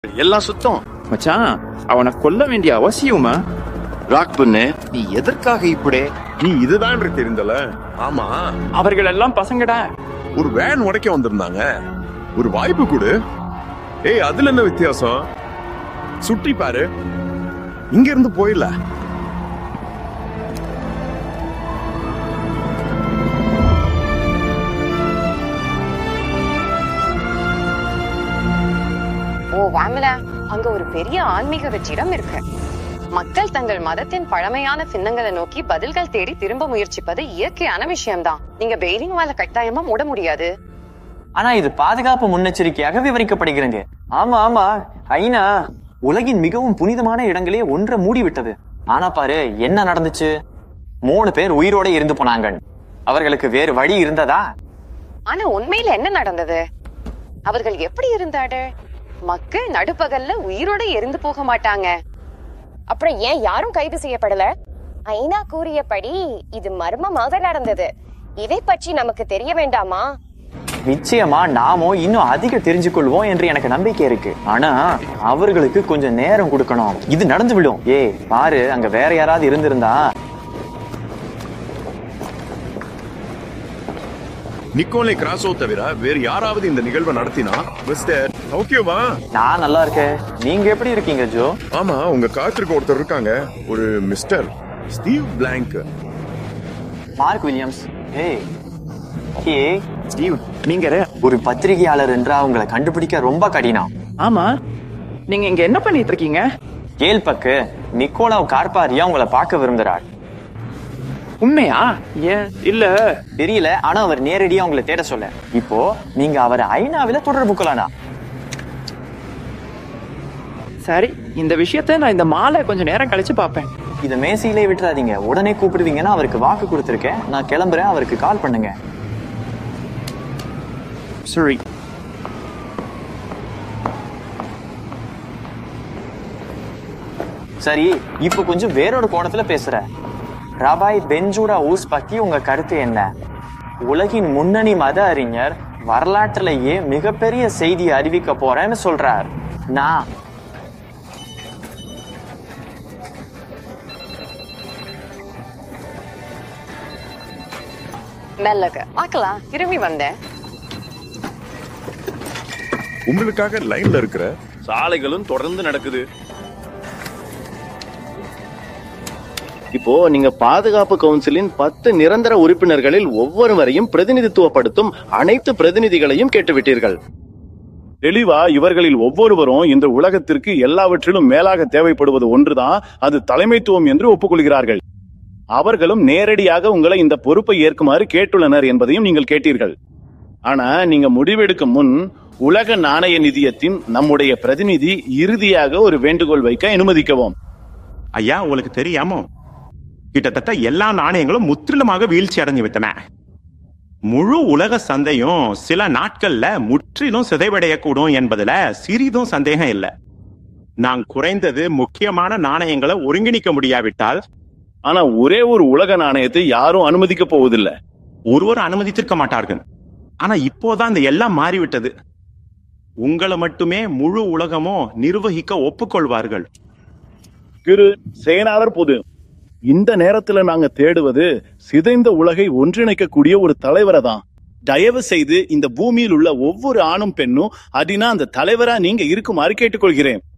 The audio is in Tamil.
எல்லாம் சுத்தம் மச்சான் அவனை கொல்ல வேண்டிய அவசியமா ராக் பண்ணு நீ எதற்காக இப்படி நீ இதுதான் என்று தெரிந்தல ஆமா அவர்கள் எல்லாம் பசங்கடா ஒரு வேன் உடைக்க வந்திருந்தாங்க ஒரு வாய்ப்பு கொடு ஏய் அதுல என்ன வித்தியாசம் சுற்றி பாரு இங்க இருந்து போயிடல ஓ வாமலா அங்க ஒரு பெரிய ஆன்மீக வெற்றிடம் இருக்கு மக்கள் தங்கள் மதத்தின் பழமையான சின்னங்களை நோக்கி பதில்கள் தேடி திரும்ப முயற்சிப்பது இயற்கையான விஷயம்தான் நீங்க பெய்லிங் வால கட்டாயமா மூட முடியாது ஆனா இது பாதுகாப்பு முன்னெச்சரிக்கையாக விவரிக்கப்படுகிறது ஆமா ஆமா ஐநா உலகின் மிகவும் புனிதமான இடங்களே ஒன்றை மூடி விட்டது ஆனா பாரு என்ன நடந்துச்சு மூணு பேர் உயிரோட இருந்து போனாங்க அவர்களுக்கு வேறு வழி இருந்ததா ஆனா உண்மையில என்ன நடந்தது அவர்கள் எப்படி இருந்தாடு மக்கள் நடுப்பகல்ல உயிரோட எரிந்து போக மாட்டாங்க அப்புறம் ஏன் யாரும் கைது செய்யப்படல ஐநா கூறியபடி இது மர்மமாக நடந்தது இதை பற்றி நமக்கு தெரிய வேண்டாமா நிச்சயமா நாமோ இன்னும் அதிக தெரிஞ்சு கொள்வோம் என்று எனக்கு நம்பிக்கை இருக்கு ஆனா அவர்களுக்கு கொஞ்சம் நேரம் கொடுக்கணும் இது நடந்து விடும் ஏய் பாரு அங்க வேற யாராவது இருந்திருந்தா நிக்கோலை கிராஸோ தவிர வேறு யாராவது இந்த நிகழ்வை நடத்தினா மிஸ்டர் ஓகேவா நான் நல்லா இருக்கேன் நீங்க எப்படி இருக்கீங்க ஜோ ஆமா உங்க காத்திருக்க ஒருத்தர் இருக்காங்க ஒரு mister Steve Planck Mark Williams ஏய் ஏ ஸ்டீவ் நீங்க ஒரு பத்திரிகையாளர் என்றா உங்களை கண்டுபிடிக்க ரொம்ப கடினம் ஆமா நீங்க இங்க என்ன பண்ணிட்டு இருக்கீங்க கேள்பக்கு நிக்கோலாவ் கார்பாரியா உங்களை பார்க்க விரும்புகிறார் உண்மையா ஏன் இல்ல தெரியல ஆனா அவர் நேரடியா உங்களை தேட சொல்ல இப்போ நீங்க அவரை ஐநாவில தொடர்பு கொள்ளலாம் சரி இந்த விஷயத்த நான் இந்த மாலை கொஞ்சம் நேரம் கழிச்சு பார்ப்பேன் இத மேசையிலே விட்டுறாதீங்க உடனே கூப்பிடுவீங்கன்னா அவருக்கு வாக்கு கொடுத்திருக்கேன் நான் கிளம்புறேன் அவருக்கு கால் பண்ணுங்க சரி சரி இப்போ கொஞ்சம் வேறொரு கோணத்துல பேசுற ரபாய் பெஞ்சூடா ஊஸ் பத்தி உங்க கருத்து என்ன உலகின் முன்னணி மத அறிஞர் வரலாற்றிலேயே மிகப்பெரிய செய்தி அறிவிக்க போறேன்னு சொல்றார் நான் மெல்லக பார்க்கலாம் திரும்பி வந்தேன் உங்களுக்காக லைன்ல இருக்கிற சாலைகளும் தொடர்ந்து நடக்குது இப்போ நீங்க பாதுகாப்பு கவுன்சிலின் பத்து நிரந்தர உறுப்பினர்களில் ஒவ்வொருவரையும் பிரதிநிதித்துவப்படுத்தும் அனைத்து பிரதிநிதிகளையும் கேட்டுவிட்டீர்கள் தெளிவா இவர்களில் ஒவ்வொருவரும் இந்த உலகத்திற்கு எல்லாவற்றிலும் மேலாக தேவைப்படுவது ஒன்றுதான் அது தலைமைத்துவம் என்று ஒப்புக்கொள்கிறார்கள் அவர்களும் நேரடியாக உங்களை இந்த பொறுப்பை ஏற்குமாறு கேட்டுள்ளனர் என்பதையும் நீங்கள் கேட்டீர்கள் ஆனா நீங்க முடிவெடுக்கும் முன் உலக நாணய நிதியத்தின் நம்முடைய பிரதிநிதி இறுதியாக ஒரு வேண்டுகோள் வைக்க அனுமதிக்கவும் ஐயா உங்களுக்கு தெரியாமோ கிட்டத்தட்ட எல்லா நாணயங்களும் முற்றிலுமாக வீழ்ச்சி அடைஞ்சு விட்டன முழு உலக சந்தையும் சில நாட்கள்ல முற்றிலும் சிதைவடையக்கூடும் என்பதுல சிறிதும் சந்தேகம் இல்லை நான் குறைந்தது முக்கியமான நாணயங்களை ஒருங்கிணைக்க முடியாவிட்டால் ஆனா ஒரே ஒரு உலக நாணயத்தை யாரும் அனுமதிக்க போவதில்லை ஒருவர் அனுமதித்திருக்க மாட்டார்கள் ஆனா இப்போதான் இந்த எல்லாம் மாறிவிட்டது உங்களை மட்டுமே முழு உலகமும் நிர்வகிக்க ஒப்புக்கொள்வார்கள் திரு செயலாளர் பொது இந்த நேரத்துல நாங்க தேடுவது சிதைந்த உலகை ஒன்றிணைக்கக்கூடிய ஒரு தலைவரை தான் தயவு செய்து இந்த பூமியில் உள்ள ஒவ்வொரு ஆணும் பெண்ணும் அதினா அந்த தலைவரா நீங்க இருக்குமாறு கேட்டுக்கொள்கிறேன்